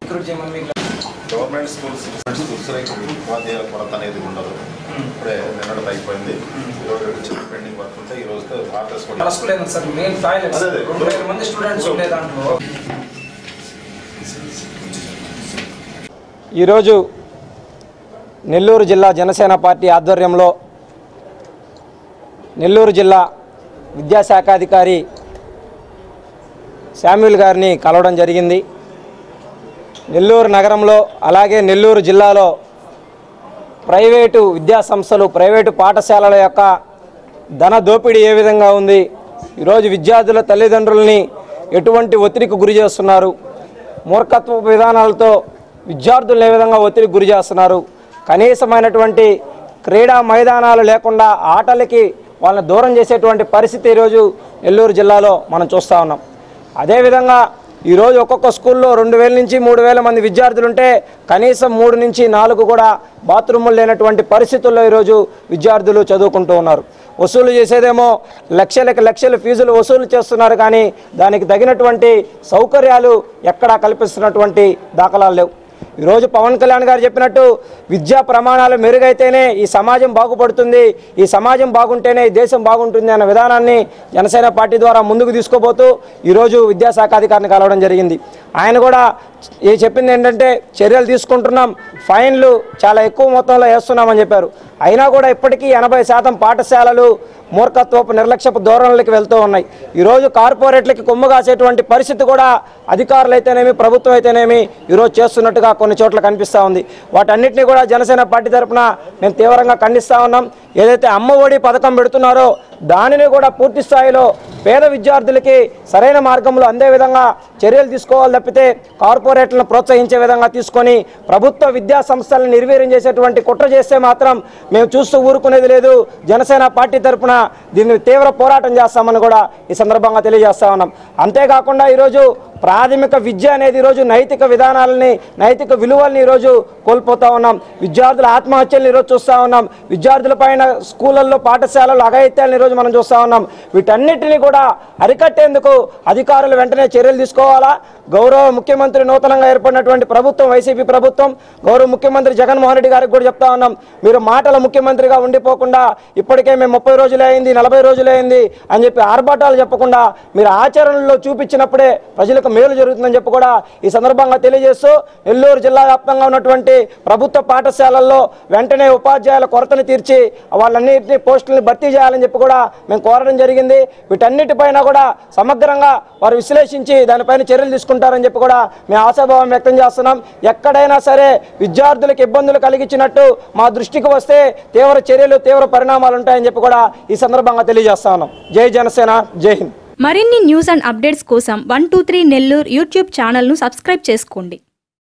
Recruit చేయమని మీకు government schools schools ఉపాధ్యాయుల కొరత అనేది ఉండదు ఇప్పుడే నిన్నటి అయిపోయింది ఈరోజు చిన్న పెండింగ్ వర్క్ ఉంటే ఈ రోజుతో ఆర్డర్స్ మన కూడా స్కూల్ ఏంటి సార్ మెయిన్ టాయిలెట్స్ అదే, అదే. రెండు వేల మంది స్టూడెంట్స్ ఉండే దాంట్లో ఈరోజు నెల్లూరు జిల్లా జనసేన పార్టీ ఆధ్వర్యంలో నెల్లూరు జిల్లా విద్యాశాఖాధికారి శామ్యుల్ గారిని కలవడం జరిగింది నెల్లూరు నగరంలో అలాగే నెల్లూరు జిల్లాలో ప్రైవేటు విద్యా సంస్థలు ప్రైవేటు పాఠశాలల యొక్క ధన దోపిడీ ఏ విధంగా ఉంది ఈరోజు విద్యార్థుల తల్లిదండ్రులని ఎటువంటి ఒత్తిడికి గురి చేస్తున్నారు మూర్ఖత్వ విధానాలతో విద్యార్థులను ఏ విధంగా ఒత్తిడికి గురి చేస్తున్నారు కనీసమైనటువంటి క్రీడా మైదానాలు లేకుండా ఆటలకి వాళ్ళని దూరం చేసేటువంటి పరిస్థితి ఈరోజు నెల్లూరు జిల్లాలో మనం చూస్తూ ఉన్నాం అదేవిధంగా ఈరోజు ఒక్కొక్క స్కూల్లో రెండు వేల నుంచి మూడు వేల మంది విద్యార్థులు ఉంటే కనీసం మూడు నుంచి నాలుగు కూడా బాత్రూములు లేనటువంటి పరిస్థితుల్లో ఈరోజు విద్యార్థులు చదువుకుంటూ ఉన్నారు వసూలు చేసేదేమో లక్షలకు లక్షల ఫీజులు వసూలు చేస్తున్నారు కానీ దానికి తగినటువంటి సౌకర్యాలు ఎక్కడా కల్పిస్తున్నటువంటి దాఖలాలు లేవు ఈరోజు పవన్ కళ్యాణ్ గారు చెప్పినట్టు విద్యా ప్రమాణాలు మెరుగైతేనే ఈ సమాజం బాగుపడుతుంది ఈ సమాజం బాగుంటేనే ఈ దేశం బాగుంటుంది అన్న విధానాన్ని జనసేన పార్టీ ద్వారా ముందుకు తీసుకోబోతూ ఈరోజు విద్యాశాఖ అధికారిని కలవడం జరిగింది ఆయన కూడా ఏ చెప్పింది ఏంటంటే చర్యలు తీసుకుంటున్నాం ఫైన్లు చాలా ఎక్కువ మొత్తంలో వేస్తున్నామని చెప్పారు అయినా కూడా ఇప్పటికీ ఎనభై శాతం పాఠశాలలు మూర్ఖత్వపు నిర్లక్ష్యపు ధోరణులకి వెళ్తూ ఉన్నాయి ఈరోజు కార్పొరేట్లకి కొమ్ము కాసేటువంటి పరిస్థితి కూడా అధికారులు అయితేనేమి ప్రభుత్వం అయితేనేమి ఈరోజు చేస్తున్నట్టుగా కొన్ని చోట్ల కనిపిస్తూ ఉంది వాటన్నిటిని కూడా జనసేన పార్టీ తరఫున మేము తీవ్రంగా ఖండిస్తూ ఉన్నాం ఏదైతే అమ్మ ఒడి పథకం పెడుతున్నారో దానిని కూడా పూర్తి స్థాయిలో పేద విద్యార్థులకి సరైన మార్గంలో అందే విధంగా చర్యలు తీసుకోవాలి తప్పితే కార్పొరేట్లను ప్రోత్సహించే విధంగా తీసుకొని ప్రభుత్వ విద్యా సంస్థలను నిర్వీర్యం చేసేటువంటి కుట్ర చేస్తే మాత్రం మేము చూస్తూ ఊరుకునేది లేదు జనసేన పార్టీ తరఫున దీన్ని తీవ్ర పోరాటం చేస్తామని కూడా ఈ సందర్భంగా తెలియజేస్తా ఉన్నాం అంతేకాకుండా ఈరోజు ప్రాథమిక విద్య అనేది ఈరోజు నైతిక విధానాలని నైతిక విలువల్ని ఈరోజు కోల్పోతా ఉన్నాం విద్యార్థుల ఆత్మహత్యలను ఈరోజు చూస్తూ ఉన్నాం విద్యార్థుల పైన స్కూళ్ళల్లో పాఠశాలలు అఘాయిత్యాలను ఈరోజు మనం చూస్తూ ఉన్నాం వీటన్నిటిని కూడా అరికట్టేందుకు అధికారులు వెంటనే చర్యలు తీసుకోవాలా గౌరవ ముఖ్యమంత్రి నూతనంగా ఏర్పడినటువంటి ప్రభుత్వం వైసీపీ ప్రభుత్వం గౌరవ ముఖ్యమంత్రి జగన్మోహన్ రెడ్డి గారికి కూడా చెప్తా ఉన్నాం మీరు మాటల ముఖ్యమంత్రిగా ఉండిపోకుండా ఇప్పటికే మేము ముప్పై రోజులే అయింది నలభై రోజులే అయింది అని చెప్పి ఆర్భాటాలు చెప్పకుండా మీరు ఆచరణలో చూపించినప్పుడే ప్రజలకు మేలు జరుగుతుందని చెప్పి కూడా ఈ సందర్భంగా తెలియజేస్తూ నెల్లూరు జిల్లా వ్యాప్తంగా ఉన్నటువంటి ప్రభుత్వ పాఠశాలల్లో వెంటనే ఉపాధ్యాయుల కొరతను తీర్చి వాళ్ళన్నింటినీ పోస్టులను భర్తీ చేయాలని చెప్పి కూడా మేము కోరడం జరిగింది వీటన్నిటిపైన కూడా సమగ్రంగా వారు విశ్లేషించి దానిపైన చర్యలు తీసుకుంటారని చెప్పి కూడా మేము ఆశాభావం వ్యక్తం చేస్తున్నాం ఎక్కడైనా సరే విద్యార్థులకు ఇబ్బందులు కలిగించినట్టు మా దృష్టికి వస్తే తీవ్ర చర్యలు తీవ్ర పరిణామాలు ఉంటాయని చెప్పి కూడా ఈ సందర్భంగా తెలియజేస్తా ఉన్నాం జై జనసేన జై హింద్ మరిన్ని న్యూస్ అండ్ అప్డేట్స్ కోసం one two three Nellore YouTube ఛానల్ను సబ్స్క్రైబ్ చేసుకోండి